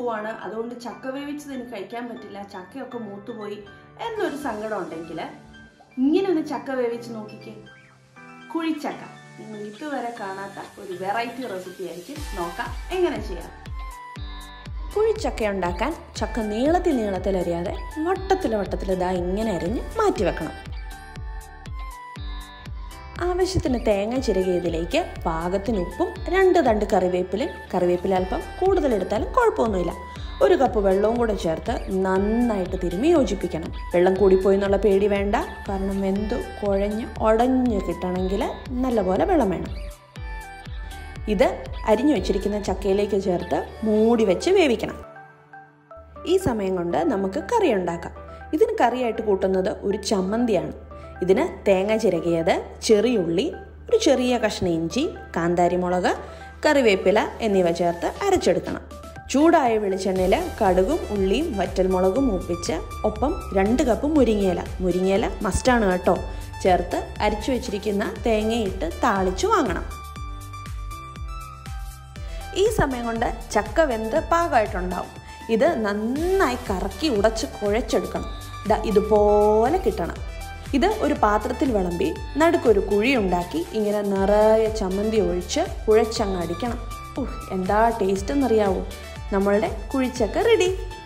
പോവാണ് അതുകൊണ്ട് ചക്ക വേവിച്ചത് എനിക്ക് കഴിക്കാൻ പറ്റില്ല ചക്കയൊക്കെ മൂത്തുപോയി എന്നൊരു സങ്കടം ഉണ്ടെങ്കിൽ ഇങ്ങനെ ഒന്ന് ചക്ക വേവിച്ച് നോക്കിക്കേ കുഴിച്ചക്ക നിങ്ങൾ ഇതുവരെ കാണാത്ത ഒരു വെറൈറ്റി റെസിപ്പി ആയിരിക്കും നോക്കാം എങ്ങനെ ചെയ്യാം കുഴിച്ചക്ക ഉണ്ടാക്കാൻ ചക്ക നീളത്തിൽ നീളത്തിൽ അരിയാതെ വട്ടത്തിൽ വട്ടത്തിൽ ഇതാ ഇങ്ങനെ അരിഞ്ഞ് മാറ്റി വെക്കണം ആവശ്യത്തിന് തേങ്ങ ചിരകിയതിലേക്ക് പാകത്തിന് ഉപ്പും രണ്ട് തണ്ട് കറിവേപ്പിലും കറിവേപ്പില അല്പം കൂടുതലെടുത്താലും കുഴപ്പമൊന്നുമില്ല ഒരു കപ്പ് വെള്ളവും കൂടെ ചേർത്ത് നന്നായിട്ട് തിരുമ്മി യോജിപ്പിക്കണം വെള്ളം കൂടിപ്പോയി എന്നുള്ള പേടി വേണ്ട കാരണം വെന്ത് കുഴഞ്ഞ് ഉടഞ്ഞ് കിട്ടണമെങ്കിൽ നല്ലപോലെ വെള്ളം വേണം ഇത് അരിഞ്ഞു വെച്ചിരിക്കുന്ന ചക്കയിലേക്ക് ചേർത്ത് മൂടി വെച്ച് വേവിക്കണം ഈ സമയം കൊണ്ട് നമുക്ക് കറി ഉണ്ടാക്കാം ഇതിന് കറിയായിട്ട് കൂട്ടുന്നത് ഒരു ചമ്മന്തിയാണ് ഇതിന് തേങ്ങ ചിരകിയത് ചെറിയുള്ളി ഒരു ചെറിയ കഷ്ണം ഇഞ്ചി കാന്താരി മുളക് കറിവേപ്പില എന്നിവ ചേർത്ത് അരച്ചെടുക്കണം ചൂടായ വെളിച്ചെണ്ണയിൽ കടുകും ഉള്ളിയും വറ്റൽമുളകും മൂപ്പിച്ച് ഒപ്പം രണ്ട് കപ്പ് മുരിങ്ങയില മുരിങ്ങയില മസ്റ്റാണ് കേട്ടോ ചേർത്ത് അരിച്ചു വെച്ചിരിക്കുന്ന തേങ്ങയിട്ട് താളിച്ചു വാങ്ങണം ഈ സമയം കൊണ്ട് ചക്ക വെന്ത് പാകമായിട്ടുണ്ടാവും ഇത് നന്നായി കറക്കി ഉടച്ച് കുഴച്ചെടുക്കണം ദാ ഇതുപോലെ കിട്ടണം ഇത് ഒരു പാത്രത്തിൽ വിളമ്പി നടുക്കൊരു കുഴി ഉണ്ടാക്കി ഇങ്ങനെ നിറയെ ചമ്മന്തി ഒഴിച്ച് കുഴച്ചങ്ങ് അടിക്കണം ഉഹ് എന്താ ടേസ്റ്റ് എന്നറിയാവോ നമ്മളുടെ കുഴിച്ചക്ക റെഡി